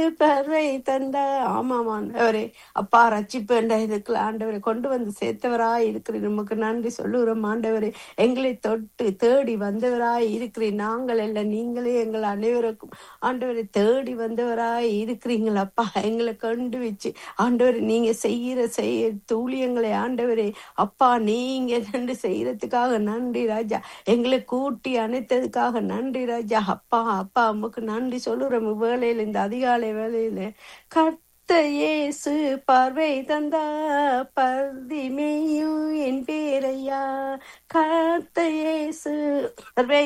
பார்வை தந்த ஆமாம் ஆண்டவரே அப்பா ரட்சிப்பு என்ற இதுக்குள்ள ஆண்டவரை கொண்டு வந்து சேர்த்தவராய் இருக்கிறீர் நமக்கு நன்றி சொல்லுகிறோம் ஆண்டவரே எங்களை தொட்டு தேடி வந்தவராய் இருக்கிறீர் நாங்கள் அல்ல நீங்களே எங்கள் அனைவருக்கும் ஆண்டவரை தேடி வந்தவராய் இருக்கிறீங்கள் அப்பா எங்களை கண்டு வச்சு ஆண்டவரை நீங்க செய்யற செய்ய தூளியங்களை ஆண்டவரே அப்பா நீங்க நன்றி செய்யறதுக்காக நன்றி ராஜா எங்களை கூட்டி அணைத்ததுக்காக நன்றி ராஜா அப்பா அப்பா உமக்கு நன்றி சொல்லுறோம் வேலையில இந்த அதிகாலை வேலையில கர்த்த இயேசு பார்வை தந்தா பர்திமையும் என் பேரையா கர்த்த இயேசு பார்வை